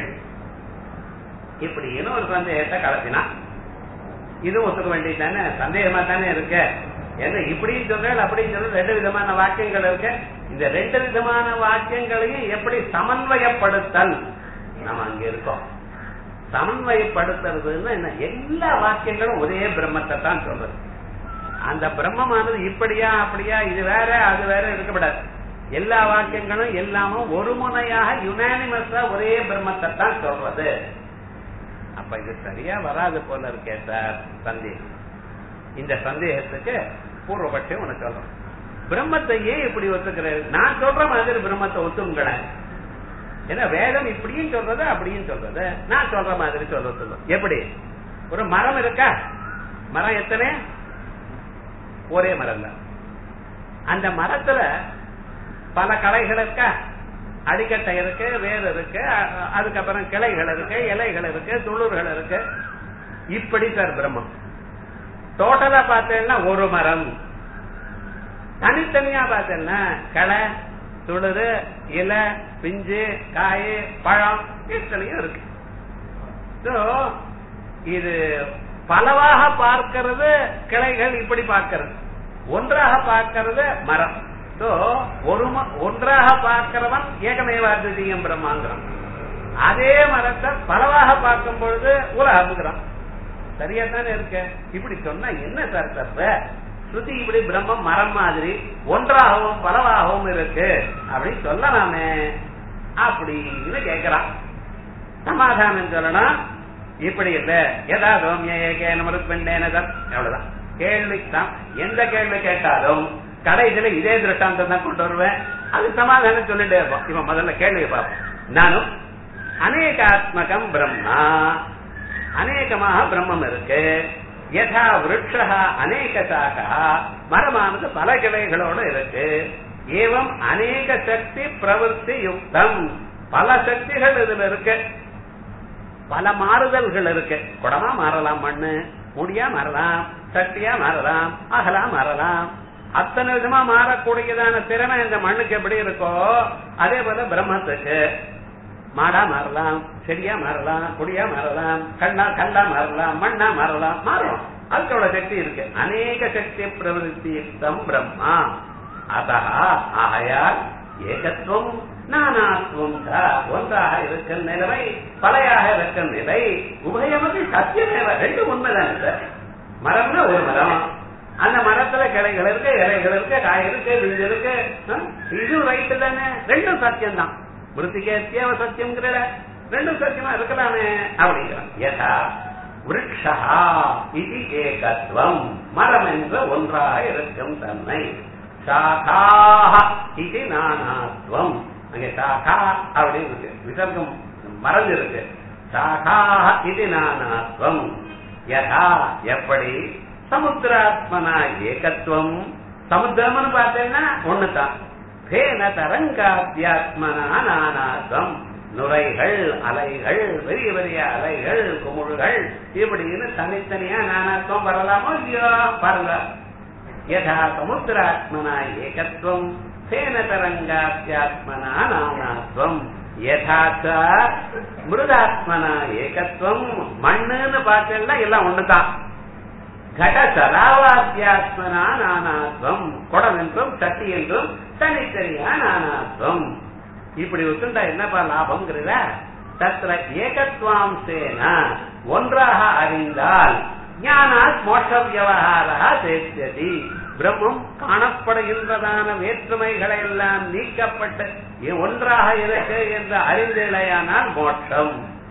இப்படின்னு ஒரு சந்தேகத்தை கலத்தினா இது ஒத்துக்க வேண்டியது தானே சந்தேகமா தானே இருக்கு என்ன இப்படின்னு சொல்றேன் அப்படின்னு சொல்ற ரெண்டு விதமான வாக்கியங்கள் இருக்கு இந்த ரெண்டு விதமான வாக்கியங்களையும் எப்படி சமன்வயப்படுத்தல் நம்ம அங்க இருக்கோம் சமன்வயப்படுத்துறதுன்னா என்ன எல்லா வாக்கியங்களும் ஒரே பிரம்மத்தை தான் சொல்றது அந்த பிரம்மமானது இப்படியா அப்படியா இது வேற அது வேற இருக்கப்படாது எல்லா வாக்கியங்களும் எல்லாமும் ஒரு முனையாக யுனானிமஸா ஒரே பிரம்மத்தை தான் சொல்றது அப்ப இது சரியா வராது போல இருக்கே சார் சந்தேகம் இந்த சந்தேகத்துக்கு பூர்வபட்சம் உனக்கு சொல்றோம் பிரம்மத்தை ஏன் இப்படி ஒத்துக்கிறாரு நான் சொல்ற மாதிரி பிரம்மத்தை ஒத்துங்களேன் ஏன்னா வேதம் இப்படியும் சொல்றது அப்படியும் சொல்றது நான் சொல்ற மாதிரி சொல்றது எப்படி ஒரு மரம் இருக்கா மரம் எத்தனை ஒரே மரம் தான் அந்த மரத்துல பல களைகள் இருக்கா அடிக்கட்டை இருக்கு வேர் இருக்கு அதுக்கப்புறம் கிளைகள் இருக்கு இலைகள் இருக்கு துளிர்கள் இருக்கு இப்படி சார் பிரம்மம் டோட்டலா பார்த்தேன்னா ஒரு மரம் தனித்தனியா பார்த்தேன்னா களை துளிரு இலை பிஞ்சு காய் பழம் இத்தனையும் இருக்கு இது பலவாக பார்க்கிறது கிளைகள் இப்படி பார்க்கிறது ஒன்றாக பார்க்கிறது மரம் ஒரு ஒன்றாக பார்க்கிறவன் ஏகமேவாதியம் பிரம்மாங்கிறான் அதே மரத்தை பலவாக பார்க்கும் பொழுது உலகம்ங்கிறான் சரியா தானே இருக்க இப்படி சொன்னா என்ன சார் தப்ப ஸ்ருதி இப்படி பிரம்மம் மரம் மாதிரி ஒன்றாகவும் பலவாகவும் இருக்கு அப்படின்னு சொல்லலாமே அப்படின்னு கேக்குறான் சமாதானம் சொல்லணும் இப்படி இல்ல எதா சோமிய ஏகேன மருத்பண்டேனதம் அவ்வளவுதான் கேள்விக்கு எந்த கேள்வி கேட்டாலும் கடைசியில இதே திருஷ்டாந்தம் தான் கொண்டு வருவேன் அது சமாதானம் சொல்லிட்டே இருப்போம் இவன் முதல்ல கேள்வியை பார்ப்போம் நானும் அநேகாத்மகம் பிரம்மா அநேகமாக பிரம்மம் இருக்கு யதா விருட்சா அநேக சாகா மரமானது பல கிளைகளோட இருக்கு ஏவம் அநேக சக்தி பிரவருத்தி யுக்தம் பல சக்திகள் இதுல இருக்கு பல மாறுதல்கள் இருக்கு குடமா மாறலாம் மண்ணு முடியா மாறலாம் சக்தியா மாறலாம் அகலா மாறலாம் அத்தனை விதமா மாறக்கூடியதான திறமை இந்த மண்ணுக்கு எப்படி இருக்கோ அதே போல பிரம்மத்துக்கு மாடா மாறலாம் செடியா மாறலாம் குடியா மாறலாம் கண்ணா கல்லா மாறலாம் மண்ணா மாறலாம் மாறும் அதுக்கோட சக்தி இருக்கு அநேக சக்தி பிரவருத்தி யுக்தம் பிரம்மா அதா ஆகையால் ஏகத்துவம் நானாத்வம் ஒன்றாக இருக்கிற நிலைமை பலையாக இருக்கிற நிலை உபயமதி சத்தியமேவ ரெண்டு உண்மைதான் சார் மரம்னா ஒரு மரம் அந்த மரத்துல மரத்துல கிளைகள் இருக்கு இலைகள் இருக்கு காய் இருக்கு விழுந்து இருக்கு ஆ? இது ரைட்டு தானே ரெண்டும் சத்தியம் தான் மிருத்திகேத்தியவ சத்தியம்ங்கிற ரெண்டும் சத்தியமா இருக்கலாமே அப்படிங்கிறான் யதா விரக்ஷா இது ஏகத்துவம் மரம் என்ற ஒன்றாக இருக்கும் தன்மை சாகாஹ இது நானாத்வம் அங்கே சாகா அப்படின்னு இருக்கு விசர்க்கம் மறந்து இருக்கு சாகாஹ இது நானாத்வம் யதா எப்படி சமுத்திராத்மனா ஏகத்துவம் சமுத்திரம்னு பார்த்தேன்னா ஒண்ணுதான் பேன தரங்காத்தியாத்மனா நானாத்வம் நுரைகள் அலைகள் பெரிய பெரிய அலைகள் குமுழ்கள் இப்படின்னு தனித்தனியா நானாத்வம் வரலாமோ இல்லையோ பாருங்க யதா சமுத்திராத்மனா ஏகத்துவம் சேன தரங்காத்தியாத்மனா நானாத்வம் யதா ச மிருதாத்மனா ஏகத்துவம் மண்ணுன்னு பார்த்தேன்னா எல்லாம் ஒண்ணுதான் கட சராவாத்தியாத்மனா நானாத்வம் குடம் என்றும் சட்டி என்றும் தனித்தனியா நானாத்வம் இப்படி ஒத்துண்டா என்னப்பா லாபம்ங்கிறத தத்திர ஏகத்வாம்சேன ஒன்றாக அறிந்தால் ஞானாத் மோட்ச வியவகாரா சேத்தியதி பிரம்மம் காணப்படுகின்றதான வேற்றுமைகளை எல்லாம் நீக்கப்பட்டு ஒன்றாக இருக்கு என்று அறிந்தலையானால் மோட்சம்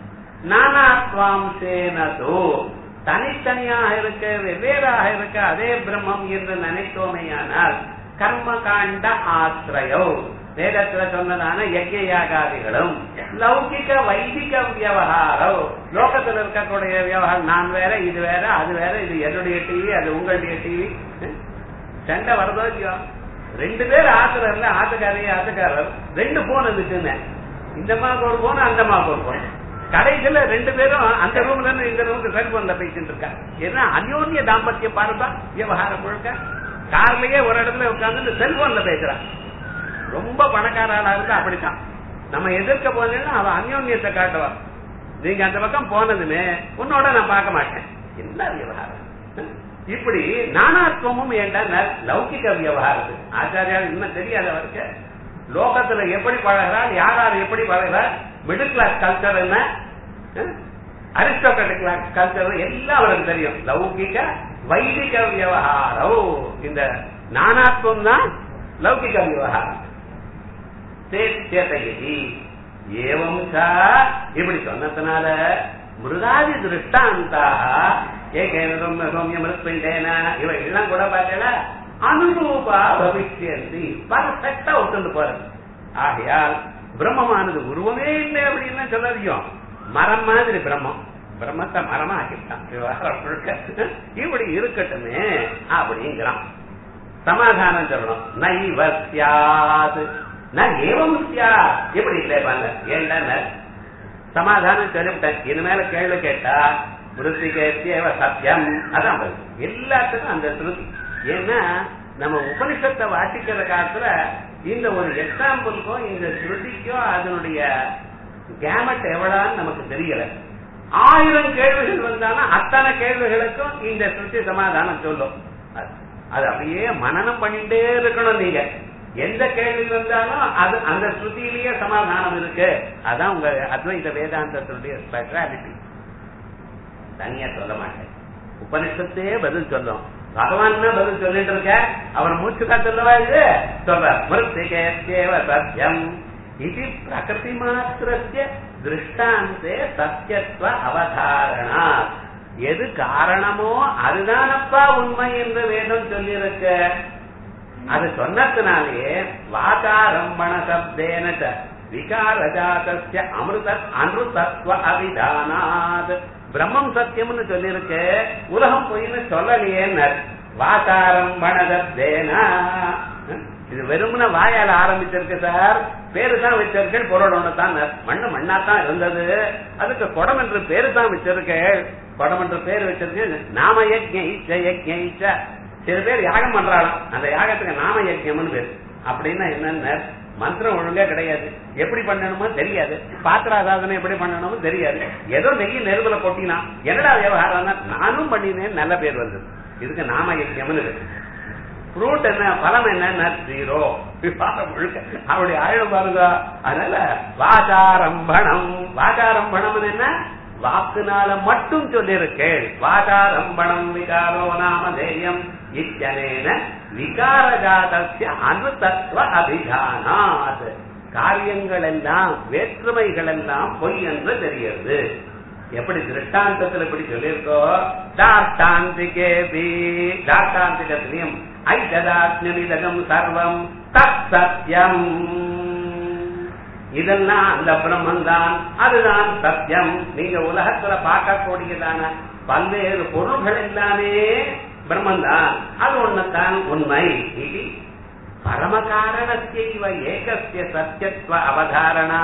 நானாத்வாம்சேனதோ தனித்தனியாக இருக்க வெவ்வேறாக இருக்க அதே பிரம்மம் என்று நினைத்தோமையானால் கர்ம காண்ட ஆசிரியோ வேதத்துல சொன்னதான யஜ்ய யாகாதிகளும் லௌகிக வைதிக விவகாரம் லோகத்துல இருக்கக்கூடிய விவகாரம் நான் வேற இது வேற அது வேற இது என்னுடைய டிவி அது உங்களுடைய டிவி சண்டை வரதோ இல்லையோ ரெண்டு பேர் ஆத்துறதுல ஆத்துக்காரி ஆத்துக்காரர் ரெண்டு போன் இருந்துச்சுன்னு இந்த மாக்கு ஒரு போன் அந்த மாக்கு ஒரு போன் கடைசியில ரெண்டு பேரும் அந்த ரூம்ல இருந்து இந்த ரூமுக்கு செல்போன்ல பேசிட்டு இருக்காங்க ஏன்னா அந்யோன்ய தாம்பத்தியம் பாருப்பா விவகாரம் முழுக்க கார்லயே ஒரு இடத்துல உட்கார்ந்து செல்போன்ல பேசுறான் ரொம்ப பணக்காராளா இருந்தா அப்படித்தான் நம்ம எதிர்க்க போனீங்கன்னா அவன் அந்யோன்யத்தை காட்டுவான் நீங்க அந்த பக்கம் போனதுமே உன்னோட நான் பார்க்க மாட்டேன் என்ன விவகாரம் இப்படி நானாத்வமும் ஏண்டா லௌகிக விவகாரத்து ஆச்சாரியா இன்னும் தெரியாத அவருக்கு லோகத்துல எப்படி பழகிறார் யார் யார் எப்படி பழகிறார் மிடில் கிளாஸ் கல்ச்சர் என்ன அரிஸ்டோக்ராட்டிக் கிளாஸ் கல்ச்சர் எல்லாம் அவருக்கு தெரியும் லௌகிக வைதிக விவகாரம் இந்த நானாத்வம் தான் லௌகிக விவகாரம் சேத்தியதையி ஏவம் சா இப்படி சொன்னதுனால மிருதாதி திருஷ்டாந்தாக ஏகேன சௌமிய சௌமிய மிருத்வேன இவை எல்லாம் கூட பார்த்தேன்னா அனுரூபா பவிஷ்யந்தி பர்ஃபெக்டா ஒத்துண்டு போறது ஆகையால் பிரம்மமானது உருவமே இல்லை அப்படின்னு சொல்லாதியும் மரம் மாதிரி பிரம்மம் பிரம்மத்தை மரமா ஆக்கிட்டான் விவகாரம் முழுக்க இப்படி இருக்கட்டுமே அப்படிங்கிறான் சமாதானம் சொல்லணும் நைவ சியாது நான் ஏவம் சியா எப்படி இல்லை பாருங்க ஏண்டா சமாதானம் சொல்லிவிட்டேன் இனிமேல கேள்வி கேட்டா மிருத்திகேத்தியவ சத்தியம் அதான் பதில். எல்லாத்துக்கும் அந்த திருப்தி ஏன்னா நம்ம உபனிஷத்தை வாசிக்கிற காலத்துல இந்த ஒரு எக்ஸாம்பிளுக்கோ இந்த ஸ்ருதிக்கோ அதனுடைய கேமட் எவ்வளவுன்னு நமக்கு தெரியல ஆயிரம் கேள்விகள் வந்தாலும் அத்தனை கேள்விகளுக்கும் இந்த ஸ்ருதி சமாதானம் சொல்லும் அது- அது அப்படியே மனனம் பண்ணிட்டே இருக்கணும் நீங்க எந்த கேள்வி வந்தாலும் அது அந்த ஸ்ருதியிலேயே சமாதானம் இருக்கு அதான் உங்க அத்வைத வேதாந்தத்தினுடைய ஸ்பெஷாலிட்டி தனியா சொல்ல மாட்டேன் உபனிஷத்தே பதில் சொல்லும் பகவான் தான் பதில் சொல்லிட்டு இருக்க அவர் மூச்சு காத்துள்ளவா இது சொல்ற மிருத்திகேவ சத்தியம் இது பிரகிருதி மாத்திரத்திய திருஷ்டாந்தே சத்தியத்துவ அவதாரணா எது காரணமோ அதுதானப்பா உண்மை என்று வேதம் சொல்லியிருக்க அது சொன்னதுனாலே வாகாரம்பண சப்தேன ச விகாரஜாத்திய அமிர்த அனுதத்துவ அபிதானாத் பிரம்மம் சத்தியம்னு சொல்லியிருக்கு உலகம் பொய்ன்னு சொல்லலையே வாகாரம்பண சப்தேனா இது வெறுமன வாயால ஆரம்பிச்சிருக்கு சார் பேரு தான் வச்சிருக்கேன் பொருள் ஒண்ணு தான் மண்ணு மண்ணா தான் இருந்தது அதுக்கு குடம் என்று பேரு தான் வச்சிருக்கேன் குடம் என்று பேர் வச்சிருக்கேன் நாம யஜ்ஞ யஜ்ஞ சில பேர் யாகம் பண்றாளாம் அந்த யாகத்துக்கு நாம யஜ்யம்னு பேரு அப்படின்னா என்னன்னு மந்திரம் ஒழுங்கா கிடையாது எப்படி பண்ணணுமோ தெரியாது பாத்திர சாதனை எப்படி பண்ணணுமோ தெரியாது ஏதோ நெய் நெருப்புல கொட்டினா என்னடா விவகாரம் நானும் பண்ணினேன் நல்ல பேர் வந்தது இதுக்கு நாம யஜ்யம்னு இருக்கு ஃப்ரூட் என்ன பழம் என்ன ஜீரோ விவாதம் முழுக்க அப்படி ஆயிடும் பாருங்க அதனால வாசாரம்பணம் வாசாரம்பணம் என்ன வாக்குனால மட்டும் சொல்லிருக்கேள் வாசாரம்பணம் விகாரோ நாமதேயம் இத்தனேன விகாரஜாதஸ்ய அனுதத்துவ அபிதானாத் காரியங்கள் எல்லாம் வேற்றுமைகள் எல்லாம் பொய் என்று தெரிகிறது எப்படி திருஷ்டாந்தத்தில் இப்படி சொல்லியிருக்கோ தாஷ்டாந்திகே பி தாஷ்டாந்திகத்திலையும் ஐததாத்மிதகம் சர்வம் தத் சத்தியம் இதெல்லாம் அந்த பிரம்மன் தான் அதுதான் சத்தியம் நீங்க உலகத்துல பார்க்கக்கூடியதான பல்வேறு பொருள்கள் எல்லாமே பிரம்மன் தான் அது ஒண்ணுதான் உண்மை இது பரமகாரணத்தைவ ஏகசிய சத்தியத்துவ அவதாரணா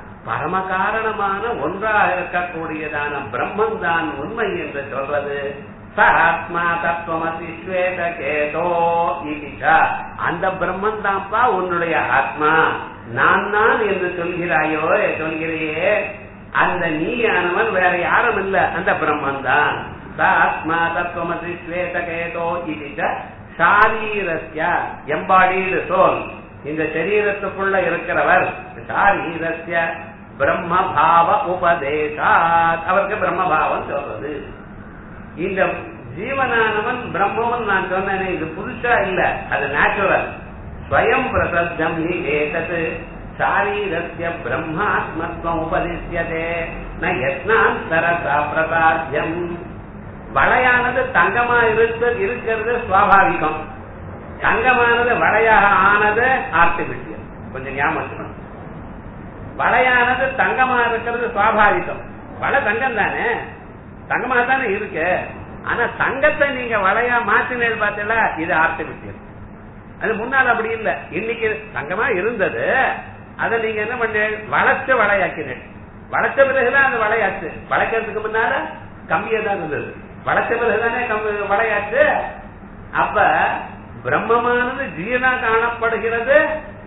பரமகாரணமான ஒன்றாக இருக்கக்கூடியதான பிரம்மன் தான் உண்மை என்று சொல்றது ச ஆத்மா தத்துவமசி ஸ்வேத கேதோ இதுச்சா அந்த பிரம்மன் தான்ப்பா உன்னுடைய ஆத்மா நான் நான் என்று சொல்கிறாயோ சொல்கிறையே அந்த நீயானவன் வேற யாரும் இல்ல அந்த பிரம்மன் தான் ச ஆத்மா தத்துவமசி ஸ்வேத கேதோ இதுச்ச சாரீரஸ்ய எம்பாடீடு சோல் இந்த சரீரத்துக்குள்ள இருக்கிறவர் சாரீரஸ்ய பிரம்மபாவ உபதேசாத் அவருக்கு பிரம்மபாவம் சொல்றது இந்த ஜீவனானவன் பிரம்மவன் நான் சொன்னேனே இது புதுசா இல்ல அது நேச்சுரல் ஸ்வயம் பிரசத்தம் ஹி ஏதத் சாரீரஸ்ய பிரம்மாத்மத்வம் உபதிஷ்யதே ந யத்னாந்தரசா பிரசாத்தியம் வளையானது தங்கமா இருக்கு இருக்கிறது சுவாபாவிகம் தங்கமானது வளையாக ஆனது ஆர்டிபிஷியல் கொஞ்சம் ஞாபகம் வச்சுக்கணும் வளையானது தங்கமா இருக்கிறது சுவாபாவிகம் வளை தங்கம் தானே தங்கமா தானே இருக்கு ஆனா தங்கத்தை நீங்க வளையா மாத்தினேன் பார்த்தீங்களா இது ஆர்டிபிஷியல் அது முன்னால் அப்படி இல்ல இன்னைக்கு தங்கமா இருந்தது அதை நீங்க என்ன பண்ண வளைச்ச வளையாக்கினேன் வளைச்ச பிறகுதான் அது வளையாச்சு வளைக்கிறதுக்கு முன்னால கம்மியா தான் இருந்தது வளைச்ச பிறகுதானே கம்மி வளையாச்சு அப்ப பிரம்மமானது ஜீவனா காணப்படுகிறது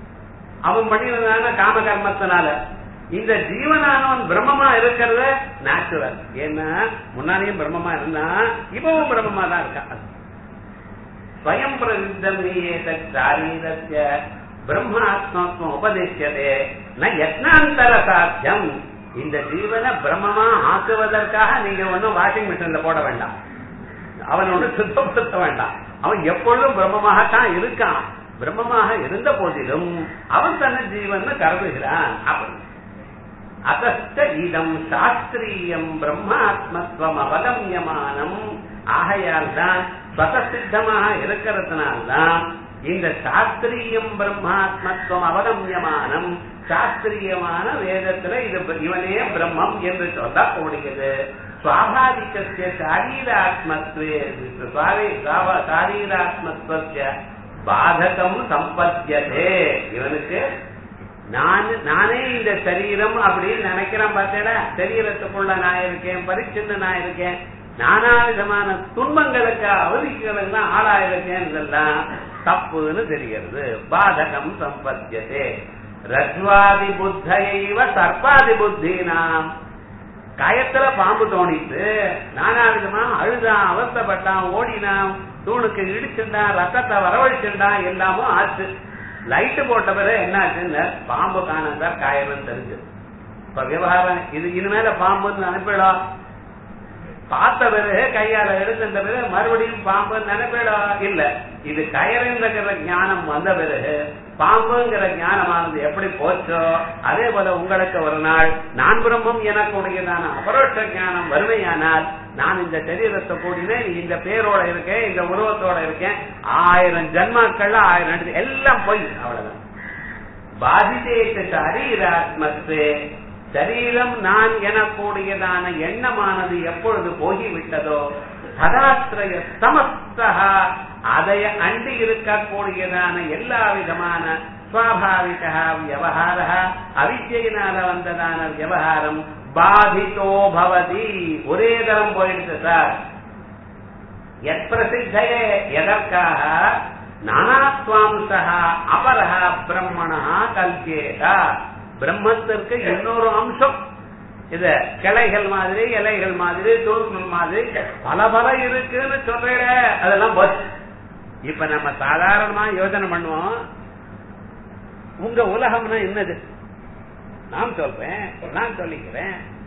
அவன் பண்ணினதான காம கர்மத்தினால இந்த ஜீவனானவன் பிரம்மமா இருக்கிறது நேச்சுரல் ஏன்னா முன்னாடியும் பிரம்மமா இருந்தா இப்பவும் பிரம்மமா தான் இருக்கான் ஸ்வயம் பிரசித்தம் நீரஸ்ய பிரம்மாத்மத்துவம் உபதேசியதே ந யத்னாந்தர சாத்தியம் இந்த ஜீவனை பிரம்மமா ஆக்குவதற்காக நீங்க ஒன்னும் வாஷிங் மிஷின்ல போட வேண்டாம் அவன் ஒண்ணு சுத்தப்படுத்த வேண்டாம் அவன் எப்பொழுதும் பிரம்மமாகத்தான் இருக்கான் பிரம்மமாக இருந்த போதிலும் அவன் தன்னை ஜீவன் கருதுகிறான் அப்படி அகஸ்த இதம் சாஸ்திரியம் பிரம்மாத்மத்துவம் அவகமியமானம் ஆகையால் தான் ஸ்வதசித்தமாக இருக்கிறதுனால்தான் இந்த சாஸ்திரியம் பிரம்மாத்மத்துவம் அவகமியமானம் சாஸ்திரியமான வேதத்துல இது இவனே பிரம்மம் என்று சொல்லக்கூடியது சுவாபாவிகத்திய சாரீராத்மத்வே சாரீராத்மத்வ பாதகம் சம்பத்தியதே இவனுக்கு நான் நானே இந்த சரீரம் அப்படின்னு நினைக்கிறேன் பார்த்தேடா சரீரத்துக்குள்ள நான் இருக்கேன் பரிச்சுன்னு நான் இருக்கேன் நானா விதமான துன்பங்களுக்கு அவதிகளுக்கெல்லாம் ஆளாயிருக்கேன் இதெல்லாம் தப்புன்னு தெரிகிறது பாதகம் சம்பத்தியதே ரஜ்வாதி புத்தைவ சர்ப்பாதி புத்தி நாம் கயத்துல பாம்பு தோணிட்டு நானா விதமா அழுதான் அவஸ்தப்பட்டான் ஓடினான் தூணுக்கு இடிச்சுட்டான் ரத்தத்தை வரவழிச்சுட்டான் எல்லாமும் ஆச்சு லைட்டு போட்ட பிறகு என்ன ஆச்சுன்னு பாம்பு காணும் சார் காயம்னு தெரிஞ்சு இப்ப விவகாரம் இது இனிமேல பாம்புன்னு நினைப்பிடும் பார்த்த பிறகு கையால எடுத்த பிறகு மறுபடியும் பாம்பு நினைப்பிடும் இல்ல இது கயறுங்கிற ஞானம் வந்த பிறகு பாம்புங்கிற ஞானமானது எப்படி போச்சோ அதே போல உங்களுக்கு ஒரு நாள் நான் பிரம்மம் எனக்குடையதான அபரோட்ச ஞானம் வறுமையானால் நான் இந்த சரீரத்தை கூடினேன் இந்த பேரோட இருக்கேன் இந்த உருவத்தோட இருக்கேன் ஆயிரம் ஜன்மாக்கள்ல ஆயிரம் எடுத்து எல்லாம் போய் அவ்வளவுதான் பாதிதேச்ச சரீராத்மத்து சரீரம் நான் எனக்கூடியதான எண்ணமானது எப்பொழுது போகிவிட்டதோ சதாசிரய சமஸ்தகா அதை அண்டி இருக்கக்கூடியதான எல்லா விதமான சுவாபாவிக வியவகார அவித்யினால வந்ததான வியவகாரம் பாதிதோ பவதி ஒரே தரம் போயிடுச்சு சார் எத் பிரசித்தையே எதற்காக நானாத்வாம்சா அபரஹ பிரம்மணா கல்கேதா பிரம்மத்திற்கு இன்னொரு அம்சம் இத கிளைகள் மாதிரி இலைகள் மாதிரி தூள்கள் மாதிரி பல பல இருக்குன்னு சொல்ற அதெல்லாம் பஸ் இப்ப நம்ம சாதாரணமா யோசனை பண்ணுவோம் உங்க உலகம்னா என்னது நான் சொல்றேன் நான் சொல்லிக்கிறேன்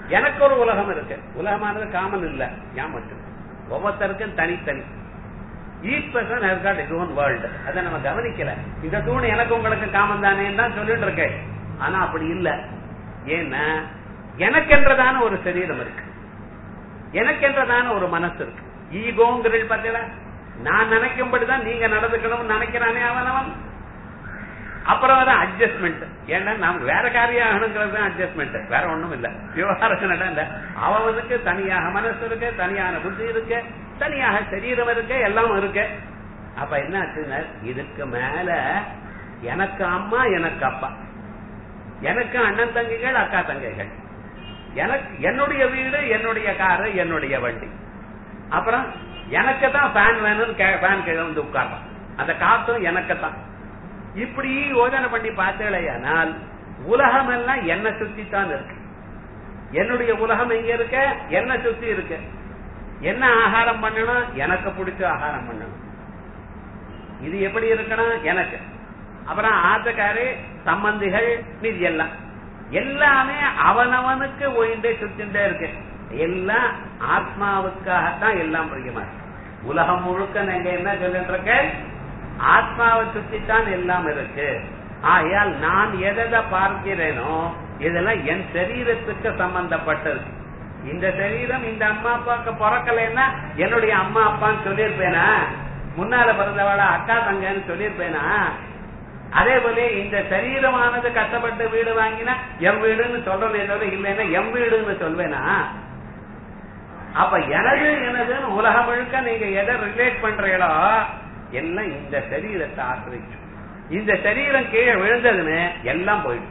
எனக்கு ஒரு உலகம் இருக்கு உலகமானது காமன் இல்ல ஞாபகம் ஒவ்வொருத்தருக்கும் தனித்தனி each person has got is own world அதை நம்ம கவனிக்கல இந்த தூண் எனக்கு உங்களுக்கு காமன் தானே தான் சொல்லிட்டு இருக்கேன் ஆனா அப்படி இல்ல ஏன்னா எனக்கென்றதான ஒரு சரீரம் இருக்கு எனக்கென்றதான ஒரு மனசு இருக்கு ஈகோங்கிறது பார்த்தீங்களா நான் நினைக்கும்படிதான் நீங்க நடந்துக்கணும்னு நினைக்கிறானே அவன் அவன் அப்புறம் வர அட்ஜஸ்ட்மெண்ட் ஏன்னா நாம் வேற காரியம் ஆகணுங்கிறது தான் அட்ஜஸ்ட்மெண்ட் வேற ஒண்ணும் இல்ல விவகாரம் இல்ல அவனுக்கு தனியாக மனசு இருக்கு தனியான புத்தி இருக்கு தனியாக சரீரம் இருக்கு எல்லாம் இருக்கு அப்ப என்ன ஆச்சுன்னா இதுக்கு மேல எனக்கு அம்மா எனக்கு அப்பா எனக்கு அண்ணன் தங்கைகள் அக்கா தங்கைகள் எனக்கு என்னுடைய வீடு என்னுடைய காரு என்னுடைய வண்டி அப்புறம் எனக்கு தான் ஃபேன் வேணும்னு ஃபேன் கீழே வந்து உட்கார்றான் அந்த காத்தும் எனக்கு தான் இப்படி யோஜனை பண்ணி பார்த்தேனால் உலகம் எல்லாம் என்ன சுத்தி தான் இருக்கு என்னுடைய உலகம் எங்க இருக்க என்ன சுத்தி இருக்கு என்ன ஆகாரம் பண்ணணும் எனக்கு பிடிச்ச ஆகாரம் பண்ணணும் இது எப்படி இருக்கணும் எனக்கு அப்புறம் ஆத்தக்காரு சம்பந்திகள் மீதி எல்லாம் எல்லாமே அவனவனுக்கு ஒயிண்டே சுத்திண்டே இருக்கு எல்லாம் ஆத்மாவுக்காகத்தான் எல்லாம் பிரியமா உலகம் முழுக்க நீங்க என்ன சொல்லிட்டு இருக்க ஆத்மாவை சுத்தித்தான் எல்லாம் இருக்கு ஆகையால் நான் எதை பார்க்கிறேனோ இதெல்லாம் என் சரீரத்துக்கு சம்பந்தப்பட்டது இந்த சரீரம் இந்த அம்மா அப்பாவுக்கு பிறக்கலைன்னா என்னுடைய அம்மா அப்பான்னு சொல்லியிருப்பேனா முன்னால பிறந்தவள அக்கா தங்கன்னு சொல்லியிருப்பேனா அதே போல இந்த சரீரமானது கஷ்டப்பட்டு வீடு வாங்கினா எம் வீடுன்னு சொல்றதே தவிர இல்லைன்னா எம் வீடுன்னு சொல்வேனா அப்ப எனது எனதுன்னு உலகம் முழுக்க நீங்க எதை ரிலேட் பண்றீங்களோ எல்லாம் இந்த சரீரத்தை ஆசிரிச்சு இந்த சரீரம் கீழே விழுந்ததுன்னு எல்லாம் போயிடும்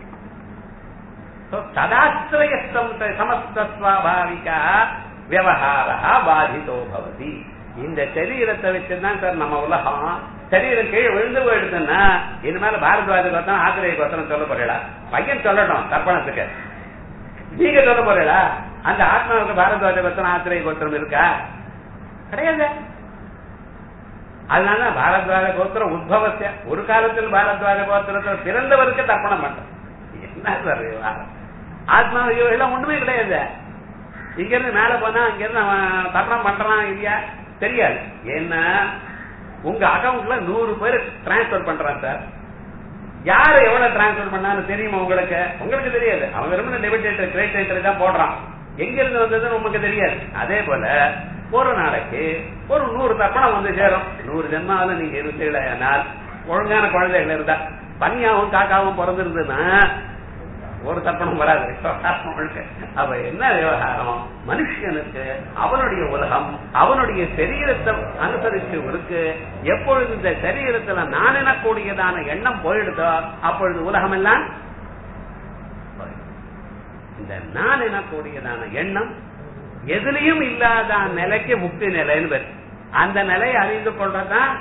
ததாசிரயஸ்தம் சமஸ்தஸ்வாபாவிகா விவகாரா பாதிதோ பவதி இந்த சரீரத்தை வச்சுதான் சார் நம்ம உலகம் சரீரம் கீழே விழுந்து போயிடுதுன்னா இனிமேல பாரத்வாஜ கோத்தம் ஆத்திரேய கோத்தம் சொல்ல போறீங்களா பையன் சொல்லட்டும் தர்ப்பணத்துக்கு நீங்க சொல்ல போறீங்களா அந்த ஆத்மாவுக்கு பாரத்வாஜ கோத்திரம் ஆத்திரேய கோத்திரம் இருக்கா கிடையாது அதனால பாரத்வாஜ கோத்திரம் உத்பவசிய ஒரு காலத்தில் பாரத்வாஜ கோத்திரத்தில் பிறந்தவருக்கு தர்ப்பணம் பண்றோம் என்ன சார் ஆத்மா எல்லாம் ஒண்ணுமே கிடையாது இங்க இருந்து மேல போனா அங்க இருந்து அவன் தர்ப்பணம் பண்றான் இல்லையா தெரியாது ஏன்னா உங்க அக்கௌண்ட்ல நூறு பேர் டிரான்ஸ்பர் பண்றான் சார் யாரு எவ்வளவு டிரான்ஸ்பர் பண்ணான்னு தெரியுமா உங்களுக்கு உங்களுக்கு தெரியாது அவன் வெறும் டெபிட் ரேட்டர் கிரெடிட் ரேட்டர் தான் போடுறான் எங்க இருந்து வந்ததுன்னு உங்களுக்கு தெரியாது அதே போல ஒரு நாளைக்கு ஒரு நூறு தப்பணம் வந்து சேரும் நூறு ஜென்மாவில நீங்க இருந்தீங்களேனால் ஒழுங்கான குழந்தைகள் இருந்தா பன்னியாவும் காக்காவும் பிறந்திருந்ததுன்னா ஒரு தர்ப்பணம் வராது அப்ப என்ன விவகாரம் மனுஷனுக்கு அவனுடைய உலகம் அவனுடைய சரீரத்தை அனுசரிச்சு இருக்கு எப்பொழுது இந்த சரீரத்துல நான் எனக்கூடியதான எண்ணம் போயிடுதோ அப்பொழுது உலகம் எல்லாம் இந்த நான் எனக்கூடியதான எண்ணம் எதுலயும் இல்லாத நிலைக்கு முக்தி நிலைன்னு பேர் அந்த நிலையை அறிந்து கொள்றதுதான்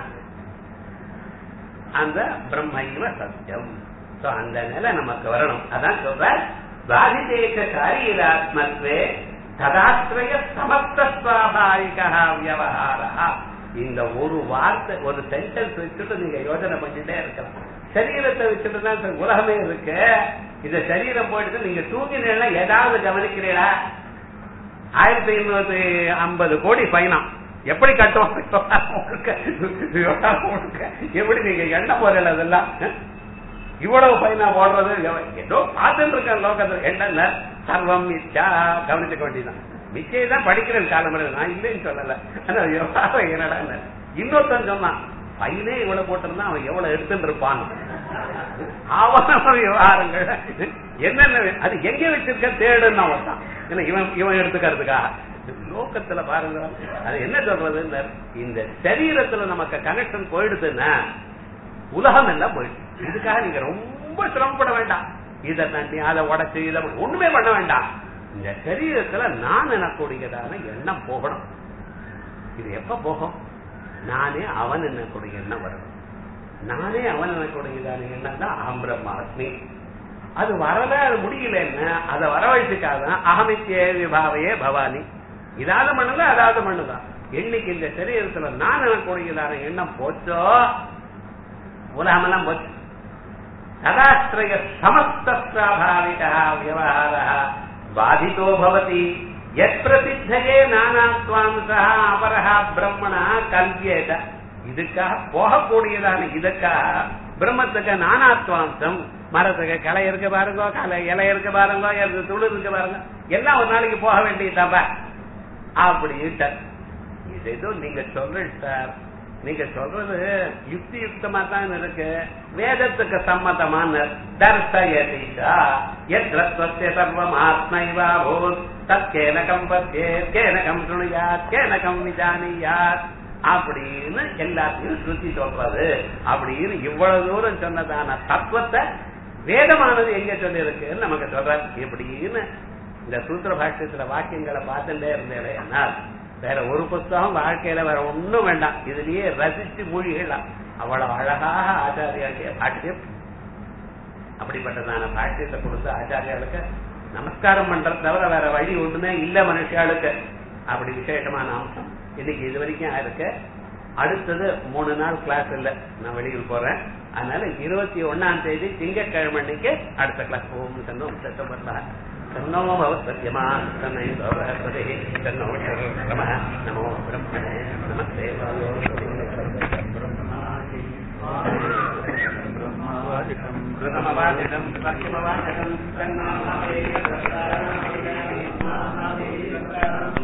அந்த பிரம்மைவ சத்தியம் அந்த நிலை நமக்கு வரணும் அதான் சொல்ற பாதிதேக காரியராத்மத்வே ததாசிரய சமஸ்தஸ்வாபாவிகா வியவகாரா இந்த ஒரு வார்த்தை ஒரு சென்டென்ஸ் வச்சுட்டு நீங்க யோஜனை பண்ணிட்டே இருக்கலாம் சரீரத்தை வச்சுட்டு தான் உலகமே இருக்கு இந்த சரீரம் போயிட்டு நீங்க தூங்கினா ஏதாவது கவனிக்கிறீங்களா ஆயிரத்தி ஐநூத்தி ஐம்பது கோடி பயணம் எப்படி கட்டுவோம் எப்படி நீங்க எண்ண போறீங்க அதெல்லாம் இவ்வளவு பையனா போடுறது ஏதோ பார்த்துட்டு இருக்கேன் லோகத்தில் என்ன சர்வம் மிச்சா கவனிச்சுக்க வேண்டியதான் மிச்சை தான் படிக்கிறேன் காலம் நான் இல்லைன்னு சொல்லல ஆனா விவகாரம் என்னடா இன்னொருத்தன் சொன்னான் பையனே இவ்வளவு போட்டிருந்தா அவன் எவ்வளவு எடுத்துட்டு இருப்பான் ஆவண விவகாரங்கள் என்னென்ன அது எங்க வச்சிருக்க தேடுன்னு அவன் தான் ஏன்னா இவன் இவன் எடுத்துக்கிறதுக்கா லோக்கத்துல பாருங்க அது என்ன சொல்றது இந்த சரீரத்துல நமக்கு கனெக்ஷன் போயிடுதுன்னா உலகம் எல்லாம் போயிடுச்சு இதுக்காக நீங்க ரொம்ப சிரமப்பட வேண்டாம் இதை தண்ணி அதை உடச்சு இதை ஒண்ணுமே பண்ண வேண்டாம் இந்த சரீரத்துல நான் எனக்கூடியதான எண்ணம் போகணும் இது எப்ப போகும் நானே அவன் என்னக்கூடிய எண்ணம் வரணும் நானே அவன் எனக்கூடியதான எண்ணம் தான் அகம் பிரம்மாஸ்மி அது வரல அது முடியலன்னு அதை வரவழைச்சுக்காத அகமித்திய விபாவையே பவானி இதாவது பண்ணுங்க அதாவது பண்ணுங்க என்னைக்கு இந்த சரீரத்துல நான் எனக்கூடியதான எண்ணம் போச்சோ உலகமெல்லாம் போச்சு ததாஸ்திரய சமஸ்தாபாவிகா விவகார பாதிதோ பவதி எத் பிரசித்தகே நானாத்வாம்சா அபரஹா பிரம்மணா கல்வியேத இதுக்காக போகக்கூடியதான இதுக்காக பிரம்மத்துக்கு நானாத்வாம்சம் மரத்துக்கு களை இருக்கு பாருங்க கலை இலை இருக்கு பாருங்க எனக்கு துளு இருக்கு பாருங்க எல்லாம் ஒரு நாளைக்கு போக வேண்டியதாப்ப அப்படின்ட்டு இது ஏதோ நீங்க சொல்றீங்க சார் நீங்க சொல்றது யுக்தி யுக்தமா தான் இருக்கு வேதத்துக்கு சம்மதமான தர்சயதீஷா எத்ரஸ்வஸ்ய சர்வம் ஆத்மைவா பூத் தற்கேனகம் பத்தியே கேனகம் சுணுயாத் கேனகம் விஜானியாத் அப்படின்னு எல்லாத்தையும் ஸ்ருதி சொல்றது அப்படின்னு இவ்வளவு தூரம் சொன்னதான தத்துவத்தை வேதமானது எங்க சொல்லி இருக்குன்னு நமக்கு சொல்ற இப்படின்னு இந்த சூத்திர பாஷ்யத்துல வாக்கியங்களை பார்த்துட்டே இருந்தேன் வேற ஒரு புஸ்தகம் வாழ்க்கையில வேற ஒண்ணும் வேண்டாம் இதுலயே ரசிச்சு மூழ்கிடலாம் அவ்வளவு அழகாக ஆச்சாரியாளுடைய பாஷ்யம் அப்படிப்பட்டதான பாஷ்யத்தை கொடுத்து ஆச்சாரியாளுக்கு நமஸ்காரம் பண்றது தவிர வேற வழி ஒண்ணுமே இல்ல மனுஷாளுக்கு அப்படி விசேஷமான அம்சம் இன்னைக்கு இது வரைக்கும் இருக்கு அடுத்தது மூணு நாள் கிளாஸ் இல்ல நான் வெளியூர் போறேன் அதனால இருபத்தி ஒன்னாம் தேதி திங்கட்கிழமை அன்னைக்கு அடுத்த கிளாஸ் போகும் சொன்னோம் செப்டம்பர்ல तन्नो भवत्सत्यमा तन्नैव बृहस्पतिः तन्नो शरुक्रमः नमो ब्रह्मणे नमस्ते ब्रह्मवादिकम् ब्रह्मवादिकम् सत्यमवादिकम् तन्नो